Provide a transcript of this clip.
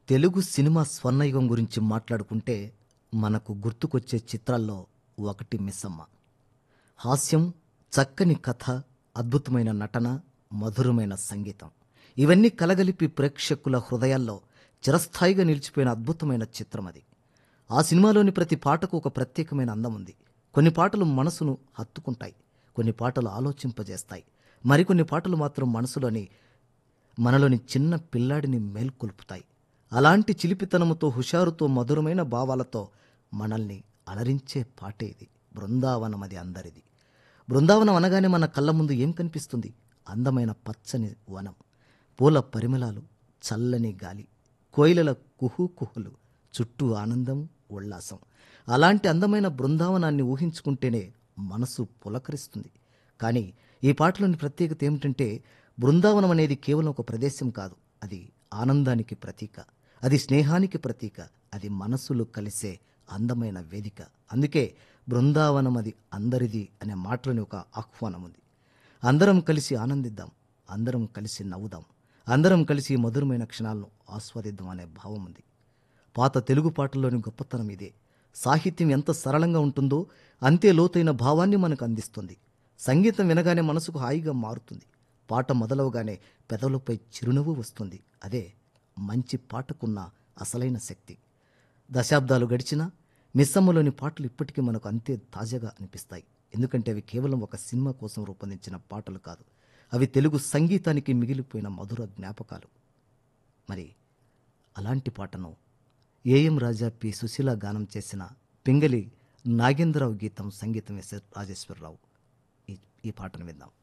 Telugu cinema స్వర్ణయుగం గురించి మాట్లాడుకుంటే మనకు గుర్తుకొచ్చే చిత్రాల్లో ఒకటి మిస్సమ్మ హాస్యం చక్కని కథ అద్భుతమైన నటన మధురమైన సంగీతం ఇవన్నీ కలగలిపి ప్రేక్షకుల హృదయాల్లో చిరస్థాయిగా నిలిచిపోయిన అద్భుతమైన చిత్రం అది ఆ సినిమాలోని ప్రతి పాటకు ఒక ప్రత్యేకమైన అందం ఉంది కొన్ని పాటలు మనసును హత్తుకుంటాయి కొన్ని పాటలు ఆలోచింపజేస్తాయి మరికొన్ని పాటలు మాత్రం మనసులోని మనలోని చిన్న పిల్లాడిని మేల్కొల్పుతాయి అలాంటి చిలిపితనముతో హుషారుతో మధురమైన భావాలతో మనల్ని అలరించే పాటే ఇది బృందావనం అది అందరిది బృందావనం అనగానే మన కళ్ళ ముందు ఏం కనిపిస్తుంది అందమైన పచ్చని వనం పూల పరిమళాలు చల్లని గాలి కోయిలల కుహు కుహులు చుట్టూ ఆనందం ఉల్లాసం అలాంటి అందమైన బృందావనాన్ని ఊహించుకుంటేనే మనసు పులకరిస్తుంది కానీ ఈ పాటలోని ప్రత్యేకత ఏమిటంటే బృందావనం అనేది కేవలం ఒక ప్రదేశం కాదు అది ఆనందానికి ప్రతీక అది స్నేహానికి ప్రతీక అది మనసులు కలిసే అందమైన వేదిక అందుకే బృందావనం అది అందరిది అనే మాటలోని ఒక ఆహ్వానం ఉంది అందరం కలిసి ఆనందిద్దాం అందరం కలిసి నవ్వుదాం అందరం కలిసి ఈ మధురమైన క్షణాలను ఆస్వాదిద్దాం అనే భావం ఉంది పాత తెలుగు పాటల్లోని గొప్పతనం ఇదే సాహిత్యం ఎంత సరళంగా ఉంటుందో అంతే లోతైన భావాన్ని మనకు అందిస్తుంది సంగీతం వినగానే మనసుకు హాయిగా మారుతుంది పాట మొదలవగానే పెదవులపై చిరునవ్వు వస్తుంది అదే మంచి పాటకున్న అసలైన శక్తి దశాబ్దాలు గడిచినా మిస్సమ్మలోని పాటలు ఇప్పటికీ మనకు అంతే తాజాగా అనిపిస్తాయి ఎందుకంటే అవి కేవలం ఒక సినిమా కోసం రూపొందించిన పాటలు కాదు అవి తెలుగు సంగీతానికి మిగిలిపోయిన మధుర జ్ఞాపకాలు మరి అలాంటి పాటను ఏఎం రాజా పి సుశీల గానం చేసిన పింగళి నాగేంద్రరావు గీతం సంగీతం వేసే రాజేశ్వరరావు ఈ ఈ పాటను విందాం